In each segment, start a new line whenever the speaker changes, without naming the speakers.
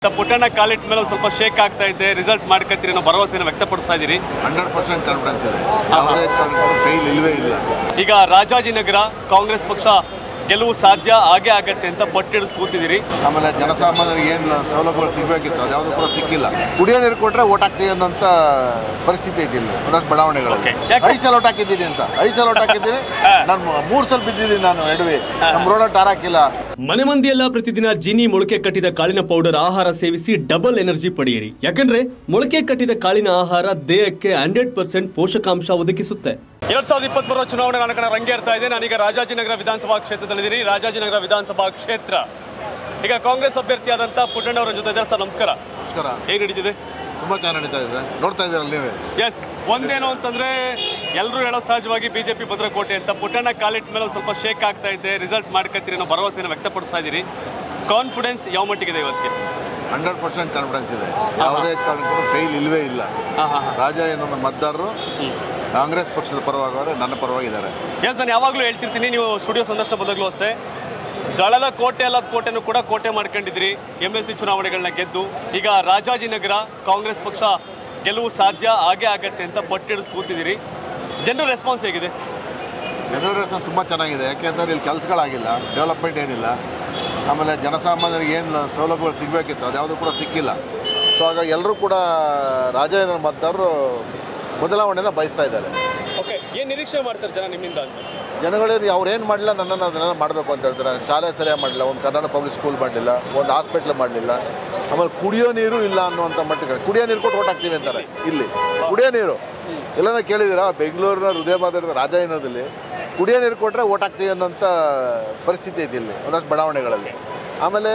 Puttanna call it ಮೇಲೆ ಒಂದ್ ಸ್ವಲ್ಪ ಶೇಕ್ ಆಗ್ತಾ ಇದೆ ರಿಸಲ್ಟ್ ಮಾಡ್ಕತ್ತೀರಿ ಅನ್ನೋ ಭರವಸೆನ ವ್ಯಕ್ತಪಡಿಸ್ತಾ ಇದ್ದೀರಿ
ಹಂಡ್ರೆಡ್ ಪರ್ಸೆಂಟ್ ಕಾನ್ಫಿಡೆನ್ಸ್ ಇದೆ ಯಾವುದೇ ಕಾರಣಕ್ಕೂ ಫೇಲ್ ಇಲ್ವೇ ಇಲ್ಲ
ಈಗ ರಾಜಾಜಿನಗರ ಕಾಂಗ್ರೆಸ್ ಪಕ್ಷ ಗೆಲುವು ಸಾಧ್ಯ ಆಗೇ ಆಗತ್ತೆ ಅಂತ ಪಟ್ಟಿಡಿದು ಕೂತಿದ್ದೀರಿ
ಆಮೇಲೆ ಜನಸಾಮಾನ್ಯರಿಗೆ ಏನು ಸೌಲಭ್ಯಗಳು ಸಿಗಬೇಕಿತ್ತು ಅದ್ಯಾವುದು ಕೂಡ ಸಿಕ್ಕಿಲ್ಲ ಕುಡಿಯೋ ನೀರು ಕೊಟ್ಟರೆ ಓಟ್ ಹಾಕ್ತೀವಿ ಅನ್ನೋಂಥ ಪರಿಸ್ಥಿತಿ ಐತಿ ಇಲ್ಲಿ ಒಂದಷ್ಟು ಬಡಾವಣೆಗಳಲ್ಲಿ
Okay. ಯಾಕೆ?
ಐದು ಸಲ ಓಟ್ ಹಾಕಿದ್ದೀನಿ ಅಂತ ಐದು ಸಲ ಓಟ್ ಹಾಕಿದ್ದೀನಿ ನಾನು ಮೂರು ಸಲ ಬಿದ್ದಿದ್ದೀನಿ ನಾನು ಎಡವಿ ನಮ್ಮ ರೋಡಲ್ಲಿ ಟಾರ್ ಹಾಕಿಲ್ಲ
ಮನೆ ಮಂದಿಯೆಲ್ಲ ಪ್ರತಿದಿನ ಜೀನಿ ಮೊಳಕೆ ಕಟ್ಟಿದ ಕಾಳಿನ ಪೌಡರ್ ಆಹಾರ ಸೇವಿಸಿ ಡಬಲ್ ಎನರ್ಜಿ ಪಡೆಯಿರಿ ಯಾಕಂದ್ರೆ ಮೊಳಕೆ ಕಟ್ಟಿದ ಕಾಳಿನ ಆಹಾರ ದೇಹಕ್ಕೆ ಹಂಡ್ರೆಡ್ ಪರ್ಸೆಂಟ್ ಪೋಷಕಾಂಶ ಒದಗಿಸುತ್ತೆ ಎರಡ್ ಸಾವಿರದ ಇಪ್ಪತ್ಮೂರ ಚುನಾವಣೆ ನನ್ನ ಕಡೆ ರಂಗೇರ್ತಾ ಇದೆ ನಾನೀಗ ರಾಜಾಜಿನಗರ ವಿಧಾನಸಭಾ ಕ್ಷೇತ್ರದಲ್ಲಿದ್ದೀನಿ ರಾಜಾಜಿನಗರ ವಿಧಾನಸಭಾ ಕ್ಷೇತ್ರ ಈಗ ಕಾಂಗ್ರೆಸ್ ಅಭ್ಯರ್ಥಿಯಾದಂತ ಪುಟ್ಟಣ್ಣ ಅವರ ಜೊತೆ ಇದ್ದಾರೆ ಸರ್ ನಮಸ್ಕಾರ
ನಮಸ್ಕಾರ
ಹೇಗೆ ನಡೀತಿದೆ
ತುಂಬ ಚೆನ್ನಾಗಿ ನಡೀತಾ ಇದೆ ನೋಡ್ತಾ ಇದ್ದೀರಲ್ಲ ನೀವೇ
ಎಸ್ ಒಂದೇನು ಅಂತಂದ್ರೆ ಎಲ್ಲರೂ ಹೇಳೋ ಸಹಜವಾಗಿ ಬಿಜೆಪಿ ಭದ್ರಕೋಟೆ ಅಂತ ಪುಟ್ಟಣ್ಣ ಕಾಲಿಟ್ ಮೇಲೆ ಒಂದ್ ಸ್ವಲ್ಪ ಶೇಕ್ ಆಗ್ತಾ ಇದೆ ರಿಸಲ್ಟ್ ಮಾಡ್ಕತ್ತೀರಿ ಅನ್ನೋ ಭರವಸೆನ ವ್ಯಕ್ತಪಡಿಸ್ತಾ ಇದ್ದೀರಿ ಕಾನ್ಫಿಡೆನ್ಸ್ ಯಾವ ಮಟ್ಟಿಗಿದೆ ಇವತ್ತಿಗೆ
ಹಂಡ್ರೆಡ್ ಪರ್ಸೆಂಟ್ ಕಾನ್ಫಿಡೆನ್ಸ್ ಇದೆ ಯಾವುದೇ ಕಾರಣಕ್ಕೂ ಫೇಲ್ ಇಲ್ವೇ ಇಲ್ಲ
ಹಾ ಹಾ
ರಾಜ ಏನೊಂದು ಮತದಾರರು ಕಾಂಗ್ರೆಸ್ ಪಕ್ಷದ ಪರವಾಗವ್ರೆ ನನ್ನ ಪರವಾಗಿದ್ದಾರೆ
ಎಸ್ ನಾನು ಯಾವಾಗಲೂ ಹೇಳ್ತಿರ್ತೀನಿ ನೀವು ಸ್ಟುಡಿಯೋ ಸಂದರ್ಶನ ಬಂದಾಗಲೂ ಅಷ್ಟೇ ದಳದ ಕೋಟೆ ಅಲ್ಲದ ಕೋಟೆನೂ ಕೂಡ ಕೋಟೆ ಮಾಡ್ಕೊಂಡಿದ್ರಿ ಎಮ್ ಎಲ್ ಸಿ ಚುನಾವಣೆಗಳನ್ನ ಗೆದ್ದು ಈಗ ರಾಜಾಜಿನಗರ ಕಾಂಗ್ರೆಸ್ ಪಕ್ಷ ಗೆಲುವು ಸಾಧ್ಯ ಆಗೇ ಆಗತ್ತೆ ಅಂತ ಪಟ್ಟಿಡಿದು ಕೂತಿದ್ದೀರಿ ಜನರ ರೆಸ್ಪಾನ್ಸ್ ಹೇಗಿದೆ
ಜನರೇಷನ್ ತುಂಬ ಚೆನ್ನಾಗಿದೆ ಯಾಕೆಂದರೆ ಇಲ್ಲಿ ಕೆಲಸಗಳಾಗಿಲ್ಲ ಡೆವಲಪ್ಮೆಂಟ್ ಏನಿಲ್ಲ ಆಮೇಲೆ ಜನಸಾಮಾನ್ಯರಿಗೆ ಏನು ಸೌಲಭ್ಯಗಳು ಸಿಗಬೇಕಿತ್ತು ಅದ್ಯಾವುದು ಕೂಡ ಸಿಕ್ಕಿಲ್ಲ ಸೊ ಹಾಗಾಗಿ ಎಲ್ಲರೂ ಕೂಡ ರಾಜೇಂದ್ರ ಮತದಾರರು ಬದಲಾವಣೆನ ಬಯಸ್ತಾ ಇದ್ದಾರೆ
ಓಕೆ ಏನು ನಿರೀಕ್ಷೆ ಮಾಡ್ತಾರೆ ಜನ ನಿಮ್ಮಿಂದ ಅಂತ
ಜನಗಳಿಗೆ ಅವ್ರು ಏನು ಮಾಡಲಿಲ್ಲ ನನ್ನನ್ನು ಅದನ್ನೆಲ್ಲ ಮಾಡಬೇಕು ಅಂತ ಹೇಳ್ತಾರೆ ಶಾಲೆ ಸರಿಯಾಗಿ ಮಾಡಲಿಲ್ಲ ಒಂದು ಕನ್ನಡ ಪಬ್ಲಿಕ್ ಸ್ಕೂಲ್ ಮಾಡಲಿಲ್ಲ ಒಂದು ಹಾಸ್ಪಿಟ್ಲ್ ಮಾಡಲಿಲ್ಲ ಆಮೇಲೆ ಕುಡಿಯೋ ನೀರು ಇಲ್ಲ ಅನ್ನುವಂಥ ಮಟ್ಟಿಗೆ ಕುಡಿಯೋ ನೀರು ಕೊಟ್ಟು ಓಟ್ ಹಾಕ್ತೀವಿ ಅಂತಾರೆ ಇಲ್ಲಿ ಕುಡಿಯೋ ನೀರು ಎಲ್ಲನ ಕೇಳಿದ್ದೀರಾ ಬೆಂಗಳೂರಿನ ಹೃದಯ ಮಾತಾಡಿದ ರಾಜಾಯನದಲ್ಲಿ ಕುಡಿಯೋ ನೀರು ಕೊಟ್ಟರೆ ಓಟ್ ಹಾಕ್ತೀವಿ ಅನ್ನೋಂಥ ಪರಿಸ್ಥಿತಿ ಐತಿ ಇಲ್ಲಿ ಒಂದಷ್ಟು ಬಡಾವಣೆಗಳಲ್ಲಿ ಆಮೇಲೆ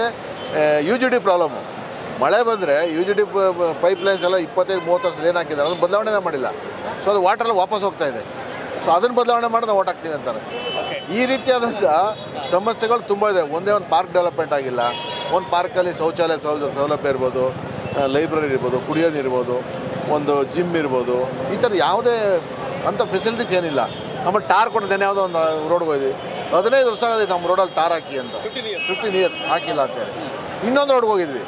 ಯು ಜಿ ಡಿ ಪ್ರಾಬ್ಲಮ್ಮು ಮಳೆ ಬಂದರೆ U G D pipe lines ಎಲ್ಲ ಇಪ್ಪತ್ತೈದು ಮೂವತ್ತು ವರ್ಷ ಏನು ಹಾಕಿದ್ದಾರೆ ಅದನ್ನು ಬದಲಾವಣೆ ಮಾಡಿಲ್ಲ ಸೊ ಅದು ವಾಟರ್ ವಾಪಸ್ ಹೋಗ್ತಾ ಇದೆ ಸೊ ಅದನ್ನು ಬದಲಾವಣೆ ಮಾಡಿ ನಾವು ಓಟ್ ಹಾಕ್ತೀವಿ ಅಂತಾರೆ ಈ ರೀತಿಯಾದಂಥ ಸಮಸ್ಯೆಗಳು ತುಂಬ ಇದೆ ಒಂದೇ ಒಂದು ಪಾರ್ಕ್ ಡೆವಲಪ್ಮೆಂಟ್ ಆಗಿಲ್ಲ ಒಂದು ಪಾರ್ಕಲ್ಲಿ ಶೌಚಾಲಯ ಸೌಲ ಸೌಲಭ್ಯ ಇರ್ಬೋದು ಲೈಬ್ರರಿ ಇರ್ಬೋದು ಕುಡಿಯೋ ನೀರು ಇರ್ಬೋದು ಒಂದು ಜಿಮ್ ಇರ್ಬೋದು ಈ ಥರ ಯಾವುದೇ ಅಂಥ ಫೆಸಿಲಿಟೀಸ್ ಏನಿಲ್ಲ ಆಮೇಲೆ ಟಾರ್ ಕೊಟ್ಟಿದ್ದೇನೆ ಯಾವುದೋ ಒಂದು ರೋಡ್ಗೆ ಹೋದ್ವಿ ಹದಿನೈದು ವರ್ಷ ಆಗಿದೆ ನಮ್ಮ ರೋಡಲ್ಲಿ ಟಾರ್ ಹಾಕಿ ಅಂತ ಫಿಫ್ಟೀನ್ ಇಯರ್ಸ್ ಹಾಕಿಲ್ಲ ಅಂತೇಳಿ ಇನ್ನೊಂದು ರೋಡ್ಗೆ ಹೋಗಿದ್ವಿ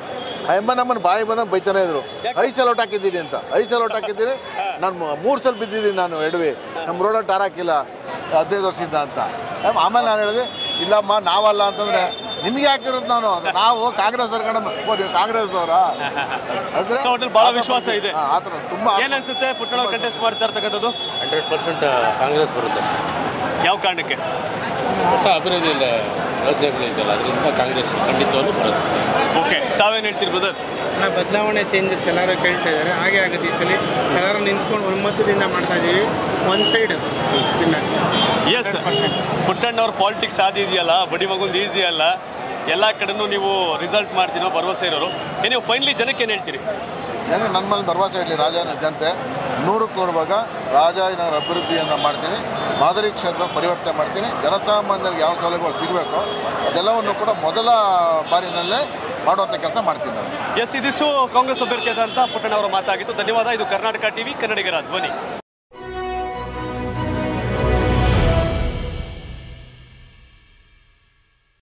ಆ ಎಮ್ಮ ನಮ್ಮನ್ನು ಬಾಯಿ ಬಂದಂಗೆ ಬೈತಾನೆ ಇದ್ರು ಐದು ಸಲ ಓಟ್ ಹಾಕಿದ್ದೀನಿ ಅಂತ ಐದು ಸಲ ಓಟ್ ಹಾಕಿದ್ದೀನಿ ನಾನು ಮೂರು ಸಲ ಬಿದ್ದಿದ್ದೀನಿ ನಾನು ಎಡವಿ ನಮ್ಮ ರೋಡಲ್ಲಿ ಟಾರ್ ಹಾಕಿಲ್ಲ ಹದಿನೈದು ವರ್ಷದಿಂದ ಅಂತ ಆಮ್- ಆಮೇಲೆ ನಾನು ಹೇಳಿದೆ ಇಲ್ಲಮ್ಮ ನಾವಲ್ಲ ಅಂತಂದ್ರೆ ನಿಮಗೆ ಹಾಕಿರೋದು ನಾನು ಅದು ನಾವು ಕಾಂಗ್ರೆಸ್ ಸರ್ಕಾರ ಕಾಂಗ್ರೆಸ್ ಅವರ ಅಂದ್ರೆ
So, ಒಟ್ನಲ್ಲಿ ಬಹಳ ವಿಶ್ವಾಸ ಇದೆ.
ಹಾ, ಆ ಥರ ತುಂಬಾ
ಏನ್ ಅನ್ಸುತ್ತೆ ಪುಟ್ಟಣ ಕಂಟೆಸ್ಟ್ ಮಾಡ್ತಾ ಇರ್ತಕ್ಕಂಥದ್ದು
ಹಂಡ್ರೆಡ್ ಪರ್ಸೆಂಟ್ ಕಾಂಗ್ರೆಸ್ ಬರುತ್ತೆ ಸರ್
ಯಾವ ಕಾರಣಕ್ಕೆ
ಹೊಸ ಅಭಿವೃದ್ಧಿ ಇಲ್ಲ ಯೋಜನೆಗಳು ಇದೆಯಲ್ಲ ಅದರಿಂದ ಕಾಂಗ್ರೆಸ್ ಖಂಡಿತವಾಗ್ಲೂ ಬರುತ್ತೆ
ಓಕೆ ತಾವೇನು ಹೇಳ್ತೀರಿ ಬ್ರದರ್
ನಾ ಬದಲಾವಣೆ ಚೇಂಜಸ್ ಎಲ್ಲರೂ ಕೇಳ್ತಾ ಇದ್ದಾರೆ ಹಾಗೆ ಆಗುತ್ತೆ ಈ ಸಲ ಎಲ್ಲರೂ ನಿಂತ್ಕೊಂಡು ಒಮ್ಮತದಿಂದ ಮಾಡ್ತಾ ಇದ್ದೀವಿ ಒನ್ ಸೈಡ್ ಭಿನ್ನ
ಎಸ್ ಪುಟ್ಟಣ್ಣವ್ರ ಪಾಲಿಟಿಕ್ಸ್ ಆದಿ ಇದೆಯಲ್ಲ ಬಡಿ ಮಗುಂದು ಈಸಿ ಅಲ್ಲ ಎಲ್ಲ ಕಡೆನೂ ನೀವು ರಿಸಲ್ಟ್ ಮಾಡ್ತೀನೋ ಭರವಸೆ ಇರೋರು ಏ ನೀವು ಫೈನಲಿ ಜನಕ್ಕೆ ಏನು ಹೇಳ್ತೀರಿ
ಏನು ನನ್ನ ಮೇಲೆ ಭರವಸೆ ಇರಲಿ ರಾಜನ ಜನತೆ ನೂರಕ್ಕೆ ನೂರು ಭಾಗ ರಾಜಾಜಿನಗರ ಅಭಿವೃದ್ಧಿಯನ್ನು ಮಾಡ್ತೀನಿ ಮಾದರಿ ಕ್ಷೇತ್ರ ಪರಿವರ್ತನೆ ಮಾಡ್ತೀನಿ ಜನಸಾಮಾನ್ಯರಿಗೆ ಯಾವ ಸೌಲಭ್ಯಗಳು ಸಿಗಬೇಕು ಅದೆಲ್ಲವನ್ನು ಕೂಡ ಮೊದಲ ಬಾರಿನಲ್ಲೇ ಮಾಡುವಂಥ ಕೆಲಸ ಮಾಡ್ತೀನಿ ನಾನು
ಎಸ್ ಇದಿಷ್ಟು ಕಾಂಗ್ರೆಸ್ ಅಭ್ಯರ್ಥಿಯಾದಂಥ ಪುಟ್ಟಣ್ಣವರ ಮಾತಾಗಿತ್ತು ಧನ್ಯವಾದ ಇದು ಕರ್ನಾಟಕ ಟಿವಿ ಕನ್ನಡಿಗರ ಧ್ವನಿ